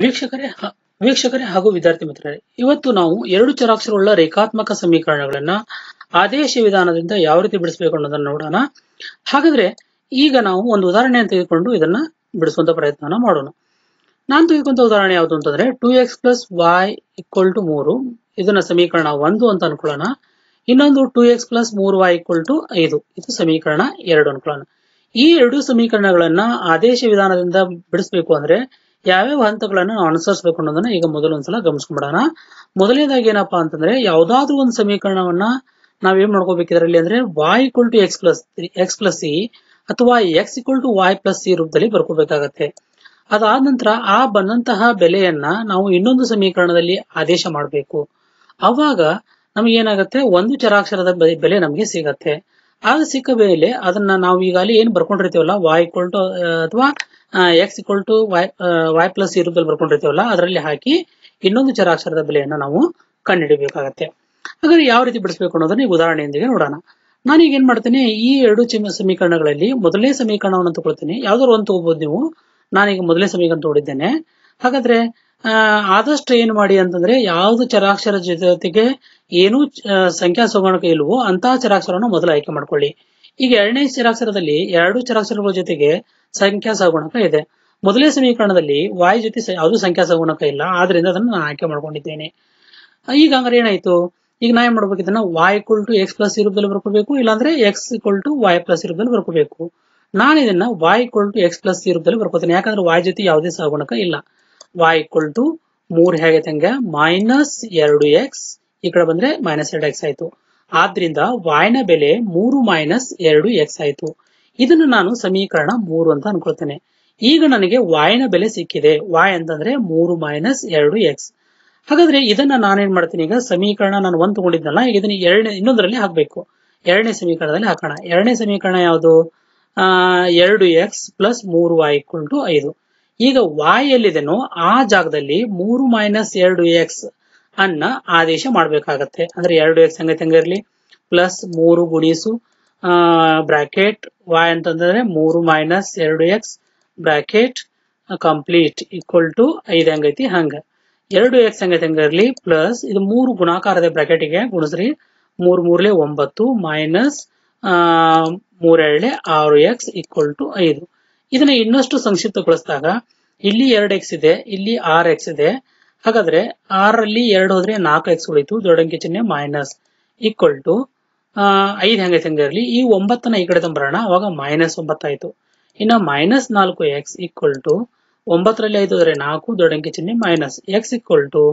ವೀಕ್ಷಕರೇ ಹ- ವೀಕ್ಷಕರೇ ಹಾಗೂ ವಿದ್ಯಾರ್ಥಿ ಮಿತ್ರರೇ ಇವತ್ತು ನಾವು ಎರಡು ಚರಾಕ್ಷರವುಳ್ಳ ರೇಖಾತ್ಮಕ ಸಮೀಕರಣಗಳನ್ನ ಆದೇಶ ವಿಧಾನದಿಂದ ಯಾವ ರೀತಿ ಬಿಡಿಸಬೇಕು ಅನ್ನೋದನ್ನ ನೋಡೋಣ ಹಾಗಾದ್ರೆ ಈಗ ನಾವು ಒಂದು ಉದಾಹರಣೆಯನ್ನು ತೆಗೆದುಕೊಂಡು ಇದನ್ನ ಬಿಡಿಸುವಂತ ಪ್ರಯತ್ನನ ಮಾಡೋಣ ನಾನು ತೆಗೆದುಕೊಂತ ಉದಾಹರಣೆ ಯಾವುದು ಅಂತಂದ್ರೆ two X plus Y equal to ಮೂರು ಇದನ್ನ ಸಮೀಕರಣ ಒಂದು ಅಂತ ಅನ್ಕೊಳ್ಳೋಣ ಇನ್ನೊಂದು ಟೂ ಎಕ್ಸ್ ಪ್ಲಸ್ ಮೂರು ವೈ ಈಕ್ವಲ್ ಟು ಐದು ಇದು ಸಮೀಕರಣ ಎರಡು ಅನ್ಕೊಳ್ಳೋಣ ಈ ಎರಡು ಸಮೀಕರಣಗಳನ್ನ ಆದೇಶ ವಿಧಾನದಿಂದ ಬಿಡಿಸಬೇಕು ಅಂದ್ರೆ ಯಾವ್ಯಾವ ಹಂತಗಳನ್ನ ನಾವು ಅನುಸರಿಸಬೇಕು ಅನ್ನೋದನ್ನ ಈಗ ಮೊದಲು ಒಂದ್ಸಲ ಗಮನಿಸ್ಕೊಂಡ್ಬಿಡೋಣ ಮೊದಲನೇದಾಗಿ ಏನಪ್ಪಾ ಅಂತಂದ್ರೆ ಯಾವ್ದಾದ್ರು ಒಂದು ಸಮೀಕರಣವನ್ನ ನಾವೇನ್ ಮಾಡ್ಕೋಬೇಕು ಇದರಲ್ಲಿ ಅಂದ್ರೆ y equal to x plus x plus c ಅಥವಾ x equal to y plus c ರೂಪದಲ್ಲಿ ಬರ್ಕೋಬೇಕಾಗತ್ತೆ ಅದಾದ ನಂತರ ಆ ಬಂದಂತಹ ಬೆಲೆಯನ್ನ ನಾವು ಇನ್ನೊಂದು ಸಮೀಕರಣದಲ್ಲಿ ಆದೇಶ ಮಾಡಬೇಕು ಅವಾಗ ನಮಗೆ ಏನಾಗುತ್ತೆ ಒಂದು ಚರಾಕ್ಷರದ ಬೆ- ಬೆಲೆ ನಮಗೆ ಸಿಗತ್ತೆ ಆಗ ಸಿಕ್ಕ ಬೆಲೆ ಅದನ್ನ ನಾವು ಈಗಾಗಲೇ ಏನ್ ಬರ್ಕೊಂಡಿರ್ತೀವಲ್ಲ y ಈಕ್ವಲ್ ಟು ಅಥವಾ x equal to y y plus c ರೂಪದಲ್ಲಿ ಬರ್ಕೊಂಡಿರ್ತೀವಲ್ಲ ಅದರಲ್ಲಿ ಹಾಕಿ ಇನ್ನೊಂದು ಚರಾಕ್ಷರದ ಬೆಲೆಯನ್ನ ನಾವು ಕಂಡುಹಿಡಿಬೇಕಾಗತ್ತೆ ಹಾಗಾದ್ರೆ ಯಾವ ರೀತಿ ಬಿಡಿಸಬೇಕು ಅನ್ನೋದನ್ನ ಈ ಉದಾಹರಣೆಯೊಂದಿಗೆ ನೋಡೋಣ ನಾನೀಗ ಏನ್ ಮಾಡ್ತೇನೆ ಈ ಎರಡು ಚಿಮ- ಸಮೀಕರಣಗಳಲ್ಲಿ ಮೊದಲನೇ ಸಮೀಕರಣವನ್ನು ತಗೊಳ್ತೀನಿ ಯಾವ್ದಾದ್ರು ಒಂದು ತಗೋಬಹುದು ನೀವು ನಾನೀಗ ಮೊದಲನೇ ಸಮೀಕರಣ ತಗೊಂಡಿದ್ದೇನೆ ಹಾಗಾದ್ರೆ ಆ, ಆದಷ್ಟು ಏನು ಮಾಡಿ ಅಂತಂದ್ರೆ ಯಾವ್ದು ಚರಾಕ್ಷರ ಜೊತೆಗೆ ಏನು ಆ, ಸಂಖ್ಯಾ ಸಗುಣಕ ಇಲ್ವೋ ಅಂತಹ ಚರಾಕ್ಷರವನ್ನು ಮೊದಲು ಆಯ್ಕೆ ಮಾಡ್ಕೊಳ್ಳಿ ಈಗ ಎರಡನೇ ಚರಾಕ್ಷರದಲ್ಲಿ ಎರಡು ಚರಾಕ್ಷರಗಳ ಜೊತೆಗೆ ಸಂಖ್ಯಾ ಸಗುಣಕ ಇದೆ ಮೊದಲನೇ ಸಮೀಕರಣದಲ್ಲಿ y ಜೊತೆ ಸ- ಯಾವುದು ಸಂಖ್ಯಾ ಸಗುಣಕ ಇಲ್ಲ ಆದ್ರಿಂದ ಅದನ್ನು ನಾನು ಆಯ್ಕೆ ಮಾಡ್ಕೊಂಡಿದ್ದೇನೆ ಈಗ ಹಂಗಾರೆ ಏನಾಯ್ತು ಈಗ ನಾ ಏನ್ ಮಾಡ್ಬೇಕು ಇದನ್ನ y equal to x plus ರೂಪದಲ್ಲಿ ಬರ್ಕೋಬೇಕು ಇಲ್ಲಾಂದ್ರೆ x equal to y plus ರೂಪದಲ್ಲಿ ಬರ್ಕೋಬೇಕು ನಾನು ಇದನ್ನ y equal to x plus ರೂಪದಲ್ಲಿ ಬರ್ಕೋತೀನಿ ಯಾಕಂದ್ರೆ y ಜೊತೆ ಯಾವುದೇ ಸಹಗುಣಕ ಇಲ್ಲ y ಈಕ್ವಲ್ ಟು ಮೂರ್ ಹೇಗೈತೆ ಹಂಗೆ ಮೈನಸ್ ಎರಡು ಎಕ್ಸ್ ಈ ಕಡೆ ಬಂದ್ರೆ ಮೈನಸ್ ಎರಡು ಎಕ್ಸ್ ಆಯ್ತು ಆದ್ರಿಂದ y ನ ಬೆಲೆ ಮೂರು ಮೈನಸ್ ಎರಡು ಎಕ್ಸ್ ಆಯ್ತು ಇದನ್ನು ನಾನು ಸಮೀಕರಣ ಮೂರು ಅಂತ ಅನ್ಕೊಳ್ತೇನೆ ಈಗ ನನಗೆ y ನ ಬೆಲೆ ಸಿಕ್ಕಿದೆ y ಅಂತಂದ್ರೆ ಮೂರು ಮೈನಸ್ ಎರಡು ಎಕ್ಸ್ ಹಾಗಾದ್ರೆ ಇದನ್ನ ನಾನೇನ್ ಮಾಡ್ತೀನಿ ಈಗ ಸಮೀಕರಣ ನಾನು ಒಂದ್ ತಗೊಂಡಿದ್ನಲ್ಲ ಈಗ ಇದನ್ನ ಎರಡನೇ ಇನ್ನೊಂದರಲ್ಲಿ ಹಾಕ್ಬೇಕು ಎರಡನೇ ಸಮೀಕರಣದಲ್ಲಿ ಹಾಕೋಣ ಎರಡನೇ ಸಮೀಕರಣ ಯಾವುದು ಆ ಎರಡು ಎಕ್ಸ್ ಪ್ಲಸ್ ಮೂರು ವೈ ಈಕ್ವಲ್ ಟು ಐದು ಈಗ y ಎಲ್ಲಿದೆನೋ ಆ ಜಾಗದಲ್ಲಿ ಮೂರು ಮೈನಸ್ ಎರಡು ಎಕ್ಸ್ ಅನ್ನ ಆದೇಶ ಮಾಡ್ಬೇಕಾಗತ್ತೆ ಅಂದ್ರೆ ಎರಡು ಎಕ್ಸ್ ಹಂಗೈತೆ ಹಂಗಿರ್ಲಿ ಪ್ಲಸ್ ಮೂರು ಗುಣಿಸು ಬ್ರಾಕೆಟ್ y ಅಂತಂದ್ರೆ ಮೂರು ಮೈನಸ್ ಎರಡು x bracket complete equal to ಐದು ಹಂಗೈತಿ ಹಂಗ ಎರಡು ಎಕ್ಸ್ ಹಂಗೈತೆ ಹಂಗಿರ್ಲಿ ಪ್ಲಸ್ ಇದು ಮೂರು ಗುಣಾಕಾರದ ಬ್ರಾಕೆಟ್ಗೆ ಗುಣಿಸ್ರಿ ಮೂರ್ ಮೂರ್ಲೆ ಒಂಬತ್ತು ಮೈನಸ್ ಮೂರೆರಳೆ ಆರು ಎಕ್ಸ್ ಈಕ್ವಲ್ ಟು ಐದು ಇದನ್ನ ಇನ್ನಷ್ಟು ಸಂಕ್ಷಿಪ್ತಗೊಳಿಸಿದಾಗ ಇಲ್ಲಿ ಎರಡು ಎಕ್ಸ್ ಇದೆ ಇಲ್ಲಿ ಆರ್ ಎಕ್ಸ್ ಇದೆ ಹಾಗಾದ್ರೆ ಆರಲ್ಲಿ ಎರಡು ಹೋದ್ರೆ ನಾಲ್ಕು ಎಕ್ಸ್ ಉಳಿತು ದೊಡ್ಡಂಕಿ ಚಿಹ್ನೆ ಮೈನಸ್ ಈಕ್ವಲ್ ಟು ಐದು ಹೆಂಗೈತೆ ಹಂಗಿರ್ಲಿ ಈ ಒಂಬತ್ತನ್ನ ಈ ಕಡೆ ತಂಬರೋಣ ಅವಾಗ ಮೈನಸ್ ಒಂಬತ್ತಾಯ್ತು ಇನ್ನ ಮೈನಸ್ ನಾಲ್ಕು ಎಕ್ಸ್ ಈಕ್ವಲ್ ಟು ಒಂಬತ್ತರಲ್ಲಿ ಐದು ಹೋದ್ರೆ ನಾಲ್ಕು ದೊಡ್ಡಂಕಿ ಚಿಹ್ನೆ minus x equal to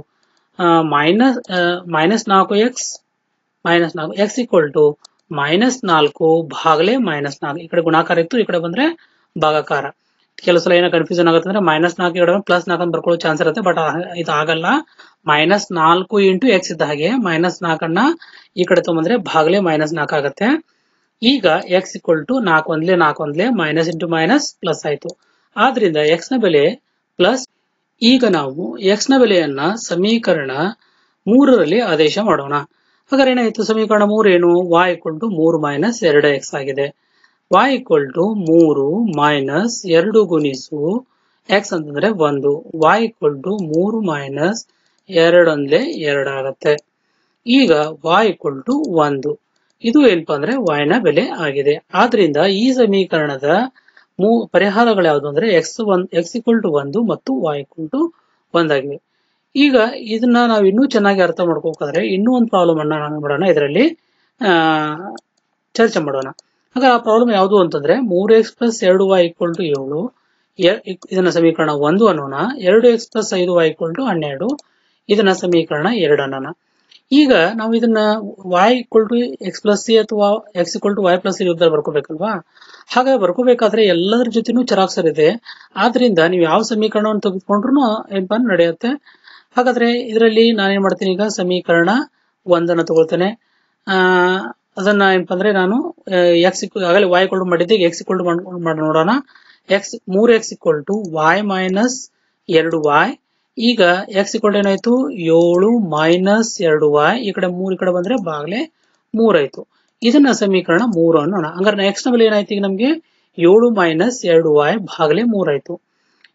minus minus ನಾಲ್ಕು ಎಕ್ಸ್ ಮೈನಸ್ ನಾಲ್ಕು ಎಕ್ಸ್ ಈಕ್ವಲ್ ಟು ಮೈನಸ್ ನಾಲ್ಕು ಭಾಗಲೆ ಮೈನಸ್ ನಾಲ್ಕು ಈ ಕಡೆ ಗುಣಾಕಾರ ಇತ್ತು ಈ ಕಡೆ ಬಂದ್ರೆ ಭಾಗಾಕಾರ ಕೆಲವು ಸಲ ಏನೋ ಕನ್ಫ್ಯೂಷನ್ ಆಗುತ್ತೆ ಅಂದ್ರೆ ಮೈನಸ್ ನಾಲ್ಕು ಈ ಕಡೆ ಪ್ಲಸ್ ನಾಲ್ಕು ಅಂತ ಬರ್ಕೊಳ್ಳೋ ಚಾನ್ಸ್ ಇರುತ್ತೆ ಬಟ್ ಇದು ಆಗಲ್ಲ ಮೈನಸ್ ನಾಲ್ಕು ಇಂಟು ಎಕ್ಸ್ ಇದ್ದ ಹಾಗೆ ಮೈನಸ್ ನಾಲ್ಕನ್ನ ಈ ಕಡೆ ತಗೊಂಡ್ರೆ ಭಾಗಲೆ ಮೈನಸ್ ನಾಲ್ಕು ಆಗುತ್ತೆ ಈಗ ಎಕ್ಸ್ ಇಕ್ವಲ್ ಟು ನಾಲ್ಕು ಒಂದ್ಲೆ ನಾಲ್ಕು ಒಂದ್ಲೆ ಮೈನಸ್ ಇಂಟು ಮೈನಸ್ ಪ್ಲಸ್ ಆಯ್ತು ಆದ್ರಿಂದ ಎಕ್ಸ್ ನ ಬೆಲೆ ಪ್ಲಸ್ ಈಗ ನಾವು ಎಕ್ಸ್ ನ ಬೆಲೆಯನ್ನ ಸಮೀಕರಣ ಮೂರರಲ್ಲಿ ಆದೇಶ ಮಾಡೋಣ ಹಾಗಾದ್ರೆ ಏನಾಯ್ತು ಸಮೀಕರಣ ಮೂರು ಏನು y ಈಕ್ವಲ್ ಟು ಮೂರು ಮೈನಸ್ ಎರಡು ಎಕ್ಸ್ ಆಗಿದೆ y ಈಕ್ವಲ್ ಟು ಮೂರು ಮೈನಸ್ ಎರಡು ಗುಣಿಸು ಎಕ್ಸ್ ಅಂತಂದ್ರೆ ಒಂದು y ಈಕ್ವಲ್ ಟು ಮೂರು ಮೈನಸ್ ಎರಡೊಂದ್ಲೆ ಎರಡು ಆಗತ್ತೆ ಈಗ y ಈಕ್ವಲ್ ಟು ಒಂದು ಇದು ಏನಪ್ಪಾ ಅಂದ್ರೆ y ನ ಬೆಲೆ ಆಗಿದೆ ಆದ್ರಿಂದ ಈ ಸಮೀಕರಣದ ಮೂ ಪರಿಹಾರಗಳು ಯಾವುದು ಅಂದ್ರೆ x one x equal to ಒಂದು ಮತ್ತು y ಈಕ್ವಲ್ ಟು ಒಂದಾಗಿವೆ ಈಗ ಇದನ್ನ ನಾವು ಇನ್ನೂ ಚೆನ್ನಾಗಿ ಅರ್ಥ ಮಾಡ್ಕೋಬೇಕಾದ್ರೆ ಇನ್ನೂ ಒಂದು ಪ್ರಾಬ್ಲಮ್ ಅನ್ನ ನಾವು ಮಾಡೋಣ ಇದರಲ್ಲಿ ಆ ಚರ್ಚೆ ಮಾಡೋಣ ಆಗ ಆ ಪ್ರಾಬ್ಲಮ್ ಯಾವುದು ಅಂತಂದ್ರೆ ಮೂರು ಎಕ್ಸ್ ಪ್ಲಸ್ ಎರಡು ವೈ ಈಕ್ವಲ್ ಟು ಏಳು ಎ- ಇಕ್- ಇದನ್ನ ಸಮೀಕರಣ ಒಂದು ಅನ್ನೋಣ ಎರಡು ಎಕ್ಸ್ ಪ್ಲಸ್ ಐದು ವೈ ಈಕ್ವಲ್ ಟು ಹನ್ನೆರಡು ಇದನ್ನ ಸಮೀಕರಣ ಎರಡು ಅನ್ನೋಣ ಈಗ ನಾವು ಇದನ್ನ y equal to x plus c ಅಥವಾ x equal to y plus c ರೂಪದಲ್ಲಿ ಬರ್ಕೋಬೇಕಲ್ವಾ ಹಾಗಾಗಿ ಬರ್ಕೋಬೇಕಾದ್ರೆ ಎಲ್ಲದರ ಜೊತೆನೂ ಚರಾಕ್ಷರ ಇದೆ ಆದ್ರಿಂದ ನೀವು ಯಾವ ಸಮೀಕರಣವನ್ನು ತೆಗೆದುಕೊಂಡ್ರು ಏನಪ್ಪಾ ನಡೆಯುತ್ತೆ ಹಾಗಾದ್ರೆ ಇದರಲ್ಲಿ ನಾನೇನ್ ಮಾಡ್ತೀನಿ ಈಗ ಸಮೀಕರಣ ಒಂದನ್ನ ತಗೊಳ್ತೇನೆ ಆ ಅದನ್ನ ಏನಪ್ಪಾ ಅಂದ್ರೆ ನಾನು ಎಕ್ಸ್ ಆಗಲೇ y ಇಕ್ವಲ್ ಟು ಮಾಡಿದ್ದೆ ಎಕ್ಸ್ ಇಕ್ವಲ್ ಟು ಮಾಡಿ ನೋಡೋಣ ಎಕ್ಸ್ ಮೂರು x equal to y minus ಎರಡು ವೈ ಈಗ ಎಕ್ಸ್ ಇಕ್ವಲ್ ಟು ಏನಾಯ್ತು ಏಳು ಮೈನಸ್ ಎರಡು ವೈ ಈ ಕಡೆ ಮೂರು ಈ ಕಡೆ ಬಂದ್ರೆ ಬಾಗ್ಲೆ ಮೂರಾಯ್ತು ಇದನ್ನ ಸಮೀಕರಣ ಮೂರು ಅನ್ನೋಣ ಹಂಗಾರೆ ನೆಕ್ಸ್ಟ್ ನ ಬೆಲೆ ಏನಾಯ್ತು ಈಗ ನಮ್ಗೆ ಏಳು ಮೈನಸ್ ಎರಡು ವೈ ಭಾಗಲೆ ಮೂರಾಯ್ತು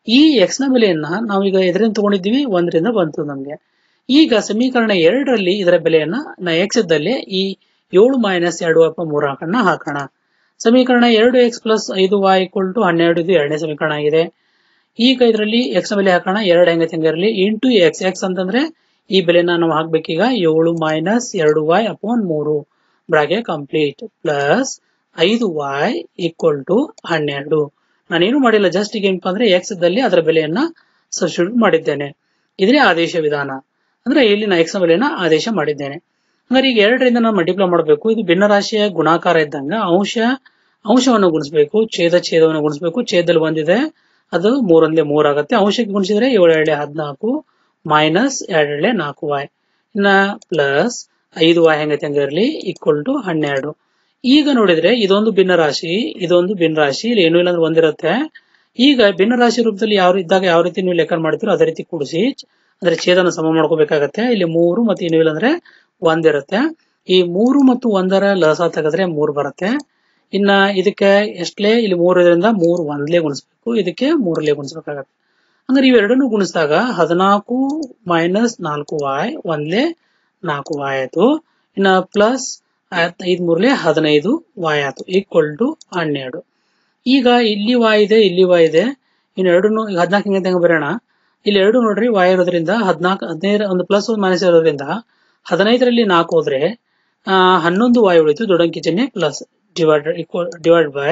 ಈ ಎಕ್ಸ್ ನ ಬೆಲೆಯನ್ನ ನಾವೀಗ ಎದರಿಂದ ತಗೊಂಡಿದ್ದೀವಿ ಒಂದರಿಂದ ಬಂತು ನಮ್ಗೆ ಈಗ ಸಮೀಕರಣ ಎರಡರಲ್ಲಿ ಇದರ ಬೆಲೆಯನ್ನ ನಾ ಎಕ್ಸ್ ಇದ್ದಲ್ಲಿ ಈ ಏಳು ಮೈನಸ್ ಎರಡು ಅಥವಾ ಮೂರು ಹಾಕಣ್ಣ ಹಾಕೋಣ ಸಮೀಕರಣ ಎರಡು ಎಕ್ಸ್ ಪ್ಲಸ್ ಐದು ವೈ ಈಕ್ವಲ್ ಟು ಹನ್ನೆರಡು ಇದು ಎರಡನೇ ಸಮೀಕರಣ ಆಗಿದೆ ಈಗ ಇದರಲ್ಲಿ ಎಕ್ಸ್ ನ ಬೆಲೆ ಹಾಕೋಣ ಎರಡು ಹೆಂಗೆ ಇರಲಿ ಇಂಟು ಎಕ್ಸ್ ಎಕ್ಸ್ ಅಂತಂದ್ರೆ ಈ ಬೆಲೆನ ನಾವು ಹಾಕ್ಬೇಕೀಗ ಏಳು ಮೈನಸ್ ಎರಡು ವೈ ಅಪಾನ್ ಮೂರು ಬ್ರಾಗೆ ಕಂಪ್ಲೀಟ್ ಪ್ಲಸ್ ಐದು ವೈ ಈಕ್ವಲ್ ಟು ಹನ್ನೆರಡು ನಾನೇನು ಮಾಡಿಲ್ಲ ಜಸ್ಟ್ ಈಗ ಏನಪ್ಪಾ ಅಂದ್ರೆ ಎಕ್ಸ್ ಇದ್ದಲ್ಲಿ ಅದರ ಬೆಲೆಯನ್ನ ಸಬ್ಸ್ಟಿಟ್ಯೂಟ್ ಮಾಡಿದ್ದೇನೆ ಇದ್ರೆ ಆದೇಶ ವಿಧಾನ ಅಂದ್ರೆ ಇಲ್ಲಿ ನಾ ಎಕ್ಸ್ ನ ಬೆಲೆಯನ್ನ ಆದೇಶ ಮಾಡಿದ್ದೇನೆ ಅಂದ್ರೆ ಈಗ ಎರಡರಿಂದ ನಾವು ಮಲ್ಟಿಪ್ಲೈ ಮಾಡಬೇಕು ಇದು ಭಿನ್ನರಾಶಿಯ ಗುಣಾಕಾರ ಇದ್ದಂಗ ಅಂಶ ಅಂಶವನ್ನು ಗುಣಿಸಬೇಕು ಛೇದ ಛೇದವನ್ನು ಗುಣಿಸಬೇಕು ಛೇದದಲ್ಲಿ ಒಂದಿದೆ ಅದು ಮೂರೊಂದ್ಲೆ ಮೂರಾಗತ್ತೆ ಅಂಶಕ್ಕೆ ಗುಣಿಸಿದ್ರೆ ಏಳು ಎರಡೇ ಹದಿನಾಲ್ಕು ಮೈನಸ್ ಎರಡೆರಡೆ ನಾಲ್ಕು ವಾಯ್ ಇನ್ನ ಪ್ಲಸ್ ಐದು ವಾಯ್ ಹೆಂಗೈತೆ ಹಂಗಿರಲಿ ಈಕ್ವಲ್ ಟು ಹನ್ನೆರಡು ಈಗ ನೋಡಿದ್ರೆ ಇದೊಂದು ಭಿನ್ನರಾಶಿ ಇದೊಂದು ಭಿನ್ನರಾಶಿ ಇಲ್ಲಿ ಏನೂ ಇಲ್ಲ ಅಂದ್ರೆ ಒಂದಿರುತ್ತೆ ಈಗ ಭಿನ್ನರಾಶಿ ರೂಪದಲ್ಲಿ ಯಾವ ಇದ್ದಾಗ ಯಾವ ರೀತಿ ನೀವು ಲೆಕ್ಕ ಮಾಡ್ತೀರೋ ಅದೇ ರೀತಿ ಕೂಡಿಸಿ ಅಂದ್ರೆ ಛೇದನ ಸಮ ಮಾಡ್ಕೋಬೇಕಾಗತ್ತೆ ಇಲ್ಲಿ ಮೂರು ಮತ್ತೆ ಏನೂ ಇಲ್ಲ ಅಂದ್ರೆ ಒಂದಿರುತ್ತೆ ಈ ಮೂರು ಮತ್ತು ಒಂದರ ಲಸ ತೆಗೆದ್ರೆ ಮೂರು ಬರುತ್ತೆ ಇನ್ನ ಇದಕ್ಕೆ ಎಷ್ಟಲೇ ಇಲ್ಲಿ ಮೂರರಿಂದ ಮೂರು ಒಂದ್ಲೇ ಗುಣಿಸ್ಬೇಕು ಇದಕ್ಕೆ ಮೂರಲ್ಲೇ ಗುಣಿಸ್ಬೇಕಾಗತ್ತೆ ಅಂದ್ರೆ ಇವೆರಡನ್ನು ಗುಣಿಸಿದಾಗ ಹದಿನಾಲ್ಕು ಮೈನಸ್ ನಾಲ್ಕು ವಾಯ್ ಒಂದ್ಲೆ ನಾಲ್ಕು ವಾಯ್ ಆಯ್ತು ಇನ್ನ ಪ್ಲಸ್ ಐದ್ ಮೂರ್ಲೆ ಹದಿನೈದು ವಾಯ್ ಆಯ್ತು ಈಕ್ವಲ್ ಟು ಹನ್ನೆರಡು ಈಗ ಇಲ್ಲಿ ವಾಯ್ ಇದೆ ಇಲ್ಲಿ ವಾಯ್ ಇದೆ ಇನ್ನು ಎರಡನ್ನು ಈಗ ಹದಿನಾಲ್ಕು ಹಿಂಗೆ ಹೆಂಗೆ ಬರೋಣ ಇಲ್ಲಿ ಎರಡು ನೋಡ್ರಿ ವಾಯ್ ಇರೋದ್ರಿಂದ ಹದಿನಾಲ್ಕು ಹದಿನೈದು ಒಂದು ಪ್ಲಸ್ ಒಂದು ಮೈನಸ್ ಇರೋದ್ರಿಂದ ಹದಿನೈದರಲ್ಲಿ ನಾಲ್ಕು ಹೋದ್ರೆ ಆ ಹನ್ನೊಂದು ವಾಯ್ ಉಳಿತು ದೊಡ್ಡಂಕಿ ಚಿಹ್ನೆ ಪ್ಲಸ್ ಡಿವೈಡ್ ಡಿವೈಡ್ ಬೈ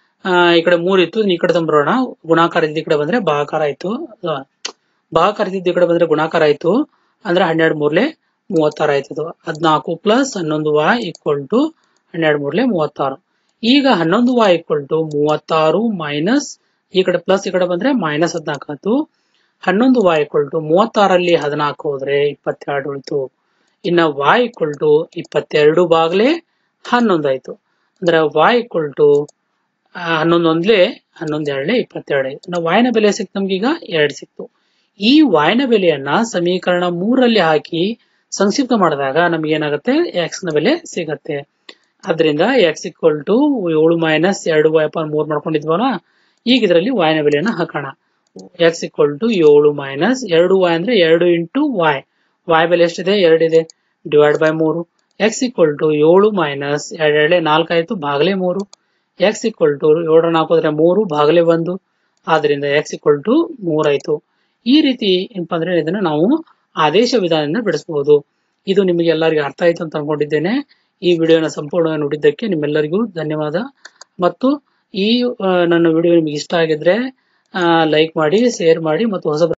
ಈ ಕಡೆ ಮೂರ್ ಇತ್ತು ಈ ಕಡೆ ತಂಬರೋಣ ಗುಣಾಕಾರ ಇದ್ದ ಈ ಕಡೆ ಬಂದ್ರೆ ಭಾಗಾಕಾರ ಆಯ್ತು ಭಾಗಾಕಾರ ಇದ್ದ ಈ ಕಡೆ ಬಂದ್ರೆ ಗುಣಾಕಾರ ಆಯ್ತು ಅಂದ್ರೆ ಹನ್ನೆರಡು ಮೂರ್ಲೆ ಮೂವತ್ತಾರು ಆಯ್ತದು ಹದಿನಾಲ್ಕು ಪ್ಲಸ್ ಹನ್ನೊಂದು ವಾಯ್ ಈಕ್ವಲ್ ಟು ಹನ್ನೆರಡು ಮೂರ್ಲೆ ಮೂವತ್ತಾರು ಈಗ ಹನ್ನೊಂದು ವಾಯ್ ಈಕ್ವಲ್ ಟು ಮೂವತ್ತಾರು ಮೈನಸ್ ಈ ಕಡೆ ಪ್ಲಸ್ ಈ ಕಡೆ ಬಂದ್ರೆ ಮೈನಸ್ ಹದಿನಾಲ್ಕು ಆಯ್ತು ಹನ್ನೊಂದು ವಾಯ್ ಈಕ್ವಲ್ ಟು ಮೂವತ್ತಾರಲ್ಲಿ ಹದಿನಾಲ್ಕು ಹೋದ್ರೆ ಇಪ್ಪತ್ತೆರಡು ಉಳಿತು ಇನ್ನ ವಾಯ್ ಈಕ್ವಲ್ ಟು ಇಪ್ಪತ್ತೆರಡು ಬಾಗ್ಲೆ ಹನ್ನೊಂದು ಆಯ್ತು ಅಂದ್ರೆ ವಾಯ್ ಈಕ್ವಲ್ ಟು ಹನ್ನೊಂದು ಒಂದ್ಲೆ ಹನ್ನೊಂದು ಎರಡ್ಲೆ ಇಪ್ಪತ್ತೆರಡು ಆಯ್ತು ನಾವು ವಾಯ್ನ ಬೆಲೆ ಸಿಕ್ತು ನಮ್ಗೀಗ ಎರಡು ಸಿಕ್ತು ಈ ವಾಯ್ನ ಬೆಲೆಯನ್ನ ಸಮೀಕರಣ ಮೂರಲ್ಲಿ ಹಾಕಿ ಸಂಕ್ಷಿಪ್ತ ಮಾಡಿದಾಗ ನಮ್ಗೆ ಏನಾಗುತ್ತೆ ಎಕ್ಸ್ ನ ಬೆಲೆ ಸಿಗತ್ತೆ ಅದರಿಂದ ಎಕ್ಸ್ ಇಕ್ವಲ್ ಟು ಏಳು ಮೈನಸ್ ಎರಡು ವೈ ಅಪಾನ್ ಮೂರ್ ಮಾಡ್ಕೊಂಡಿದ್ವಲ್ಲ ಈಗ ಇದರಲ್ಲಿ ವಾಯ್ನ ಬೆಲೆಯನ್ನ ಹಾಕೋಣ ಎಕ್ಸ್ ಇಕ್ವಲ್ ಟು ಏಳು ಮೈನಸ್ ಎರಡು ವಾಯ್ ಅಂದ್ರೆ ಎರಡು ಇಂಟು ವಾಯ್ ವಾಯ್ ಬೆಲೆ ಎಷ್ಟಿದೆ ಎರಡಿದೆ ಡಿವೈಡ್ ಬೈ ಮೂರು ಎಕ್ಸ್ ಇಕ್ವಲ್ ಟು ಏಳು ಮೈನಸ್ ಎರಡೆರಡೆ ನಾಲ್ಕು ಆಯ್ತು ಭಾಗಲೆ ಮೂರು ಎಕ್ಸ್ ಇಕ್ವಲ್ ಟು ಏಳರ ನಾಲ್ಕು ಹೋದ್ರೆ ಮೂರು ಭಾಗಲೆ ಒಂದು ಆದ್ರಿಂದ ಎಕ್ಸ್ ಇಕ್ವಲ್ ಟು ಮೂರಾಯ್ತು ಈ ರೀತಿ ಏನಪ್ಪಾ ಅಂದ್ರೆ ಇದನ್ನ ನಾವು ಆದೇಶ ವಿಧಾನದಿಂದ ಬಿಡಿಸಬಹುದು ಇದು ನಿಮಗೆ ಎಲ್ಲರಿಗೂ ಅರ್ಥ ಆಯ್ತು ಅಂತ ಅನ್ಕೊಂಡಿದ್ದೇನೆ ಈ ವಿಡಿಯೋನ ಸಂಪೂರ್ಣವಾಗಿ ನೋಡಿದ್ದಕ್ಕೆ ನಿಮ್ಮೆಲ್ಲರಿಗೂ ಧನ್ಯವಾದ ಮತ್ತು ಈ ಆ, ನನ್ನ ವಿಡಿಯೋ ನಿಮಗೆ ಇಷ್ಟ ಆಗಿದ್ರೆ ಲೈಕ್ ಮಾಡಿ ಶೇರ್ ಮಾಡಿ ಮತ್ತು ಹೊಸ